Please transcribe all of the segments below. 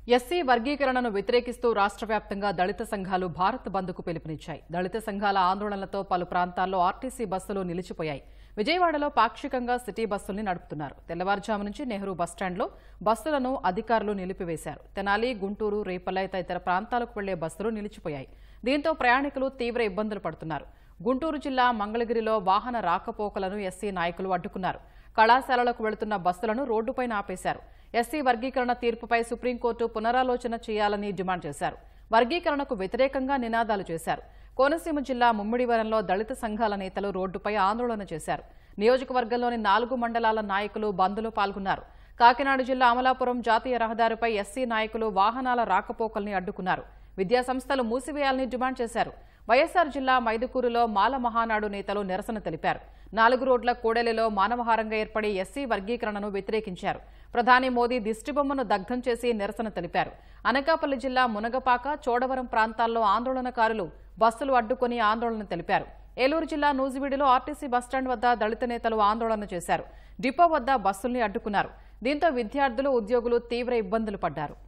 SC వర్గీకరణను వ్యతిరేకిస్తూ రాష్ట్ర వ్యాప్తంగా దళిత సంఘాలు భారత్ బంద్కు పిలుపునిచ్చాయి దళిత సంఘాల ఆందోళనలతో పలు ప్రాంతాల్లో ఆర్టీసీ బస్సులు నిలిచిపోయాయి విజయవాడలో పాక్షికంగా సిటీ బస్సుల్ని నడుపుతున్నారు తెల్లవారుజాము నుంచి నెహ్రూ బస్టాండ్లో బస్సులను అధికారులు నిలిపివేశారు తెనాలి గుంటూరు రేపల్లె తదితర ప్రాంతాలకు వెళ్లే బస్సులు నిలిచిపోయాయి దీంతో ప్రయాణికులు తీవ్ర ఇబ్బందులు పడుతున్నారు గుంటూరు జిల్లా మంగళగిరిలో వాహన రాకపోకలను ఎస్సీ నాయకులు అడ్డుకున్నారు కళాశాలలకు వెళుతున్న బస్సులను రోడ్డుపైన ఆపేశారు ఎస్సీ వర్గీకరణ తీర్పుపై సుప్రీంకోర్టు పునరాలోచన చేయాలని డిమాండ్ చేశారు వర్గీకరణకు వ్యతిరేకంగా నినాదాలు చేశారు కోనసీమ జిల్లా ముమ్మిడివరంలో దళిత సంఘాల నేతలు రోడ్డుపై ఆందోళన చేశారు నియోజకవర్గంలోని నాలుగు మండలాల నాయకులు బంద్లో పాల్గొన్నారు కాకినాడ జిల్లా అమలాపురం జాతీయ రహదారిపై ఎస్సీ నాయకులు వాహనాల రాకపోకల్ని అడ్డుకున్నారు విద్యాసంస్థలు మూసివేయాలని డిమాండ్ చేశారు వైఎస్సార్ జిల్లా మైదుకూరులో మాల మహానాడు నేతలు నిరసన తెలిపారు నాలుగు రోడ్ల కూడలిలో మానవహారంగా ఏర్పడి ఎస్సీ వర్గీకరణను వ్యతిరేకించారు ప్రధాని మోదీ దిష్టిబొమ్మను దగ్ధం చేసి నిరసన తెలిపారు అనకాపల్లి జిల్లా మునగపాక చోడవరం ప్రాంతాల్లో ఆందోళనకారులు బస్సులు అడ్డుకుని ఆందోళన తెలిపారు ఏలూరు జిల్లా నూజివీడులో ఆర్టీసీ బస్టాండ్ వద్ద దళిత నేతలు ఆందోళన చేశారు డిపో వద్ద బస్సుల్ని అడ్డుకున్నారు దీంతో విద్యార్థులు ఉద్యోగులు తీవ్ర ఇబ్బందులు పడ్డారు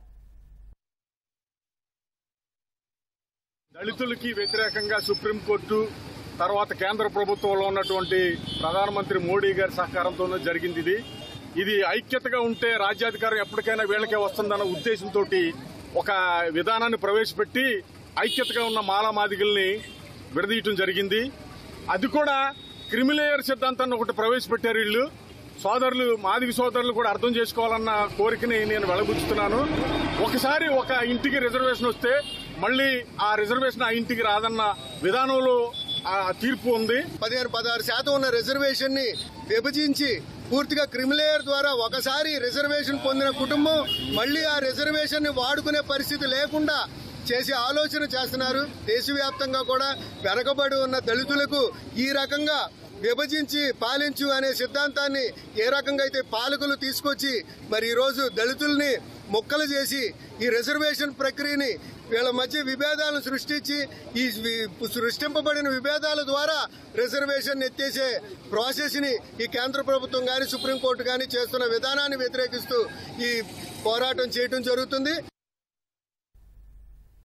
దళితులకి వ్యతిరేకంగా సుప్రీంకోర్టు తర్వాత కేంద్ర ప్రభుత్వంలో ఉన్నటువంటి ప్రధానమంత్రి మోడీ గారి సహకారంతోనే జరిగింది ఇది ఇది ఐక్యతగా ఉంటే రాజ్యాధికారం ఎప్పటికైనా వీళ్ళకే వస్తుందన్న ఉద్దేశంతో ఒక విధానాన్ని ప్రవేశపెట్టి ఐక్యతగా ఉన్న మాలామాదిగల్ని విడదీయటం జరిగింది అది కూడా క్రిమిలేయర్ సిద్ధాంతాన్ని ఒకటి ప్రవేశపెట్టారు వీళ్ళు సోదరులు మాదిగ సోదరులు కూడా అర్థం చేసుకోవాలన్న కోరికని నేను వెలబుచ్చుతున్నాను ఒకసారి ఒక ఇంటికి రిజర్వేషన్ వస్తే మళ్ళీ ఆ రిజర్వేషన్ ఆ ఇంటికి రాదన్న విధానంలో ఆ తీర్పు ఉంది పదిహేను పదహారు శాతం ఉన్న రిజర్వేషన్ ని విభజించి పూర్తిగా క్రిమిలేయర్ ద్వారా ఒకసారి రిజర్వేషన్ పొందిన కుటుంబం మళ్ళీ ఆ రిజర్వేషన్ ని వాడుకునే పరిస్థితి లేకుండా చేసే ఆలోచన చేస్తున్నారు దేశవ్యాప్తంగా కూడా వెనకబడి ఉన్న దళితులకు ఈ రకంగా విభజించి పాలించు అనే సిద్ధాంతాన్ని ఏ రకంగా అయితే పాలకులు తీసుకొచ్చి మరి ఈ రోజు దళితుల్ని మొక్కలు చేసి ఈ రిజర్వేషన్ ప్రక్రియని వీళ్ళ మధ్య విభేదాలను సృష్టించి ఈ వి- సృష్టింపబడిన విభేదాల ద్వారా రిజర్వేషన్ ఎత్తేసే ప్రాసెస్ ని ఈ కేంద్ర ప్రభుత్వం కానీ సుప్రీంకోర్టు కానీ చేస్తున్న విధానాన్ని వ్యతిరేకిస్తూ ఈ పోరాటం చేయడం జరుగుతుంది